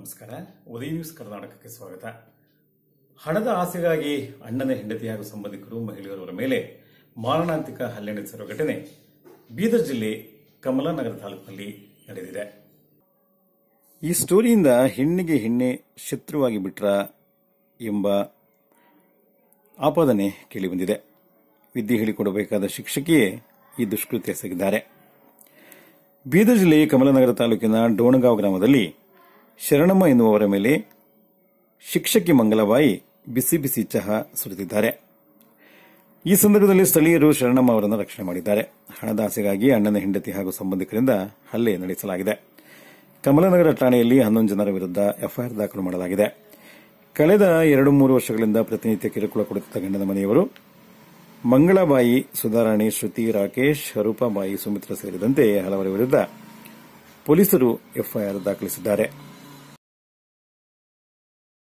ನಮಸ್ಕಾರ ಉದಯ ನ್ಯೂಸ್ ಕರ್ನಾಟಕಕ್ಕೆ ಸ್ವಾಗತ ಹಣದ ಆಸೆಗಾಗಿ ಅಣ್ಣನ ಹೆಂಡತಿ ಹಾಗೂ ಸಂಬಂಧಿಕರು ಮಹಿಳೆಯರವರ ಮೇಲೆ ಮಾರಣಾಂತಿಕ ಹಲ್ಲೆ ನಡೆಸಿರುವ ಘಟನೆ ಬೀದರ್ ಜಿಲ್ಲೆ ಕಮಲಾನಗರ ತಾಲೂಕಿನಲ್ಲಿ ನಡೆದಿದೆ ಈ ಸ್ಟೋರಿಯಿಂದ ಹೆಣ್ಣಿಗೆ ಹೆಣ್ಣೆ ಶತ್ರುವಾಗಿ ಬಿಟ್ರ ಎಂಬ ಆಪಾದನೆ ಕೇಳಿಬಂದಿದೆ ವಿದ್ಯೆ ಹೇಳಿಕೊಡಬೇಕಾದ ಶಿಕ್ಷಕಿಯೇ ಈ ದುಷ್ಕೃತ್ಯ ಎಸಗಿದ್ದಾರೆ ಬೀದರ್ ಜಿಲ್ಲೆ ಕಮಲನಗರ ತಾಲೂಕಿನ ಡೋಣಗಾಂವ್ ಗ್ರಾಮದಲ್ಲಿ ಶರಣಮ್ಮ ಎನ್ನುವವರ ಮೇಲೆ ಶಿಕ್ಷಕಿ ಮಂಗಲಬಾಯಿ ಬಿಸಿ ಬಿಸಿ ಚಹಾ ಸುರಿದಿದ್ದಾರೆ ಈ ಸಂದರ್ಭದಲ್ಲಿ ಸ್ಥಳೀಯರು ಶರಣಮ್ಮ ಅವರನ್ನು ರಕ್ಷಣೆ ಮಾಡಿದ್ದಾರೆ ಹಣದ ಆಸೆಗಾಗಿ ಅಣ್ಣನ ಹೆಂಡತಿ ಹಾಗೂ ಸಂಬಂಧಿಕರಿಂದ ಹಲ್ಲೆ ನಡೆಸಲಾಗಿದೆ ಕಮಲನಗರ ಠಾಣೆಯಲ್ಲಿ ಹನ್ನೊಂದು ಜನರ ವಿರುದ್ಧ ಎಫ್ಐಆರ್ ದಾಖಲು ಮಾಡಲಾಗಿದೆ ಕಳೆದ ಎರಡು ಮೂರು ವರ್ಷಗಳಿಂದ ಪ್ರತಿನಿತ್ಯ ಕಿರುಕುಳ ಕೊಡುತ್ತಿದ್ದ ಗಂಡನ ಮನೆಯವರು ಮಂಗಳಾಬಾಯಿ ಸುಧಾರಾಣಿ ಶ್ರುತಿ ರಾಕೇಶ್ ರೂಪಾಬಾಯಿ ಸುಮಿತ್ರ ಸೇರಿದಂತೆ ಹಲವರ ವಿರುದ್ಧ ಪೊಲೀಸರು ಎಫ್ಐಆರ್ ದಾಖಲಿಸಿದ್ದಾರೆ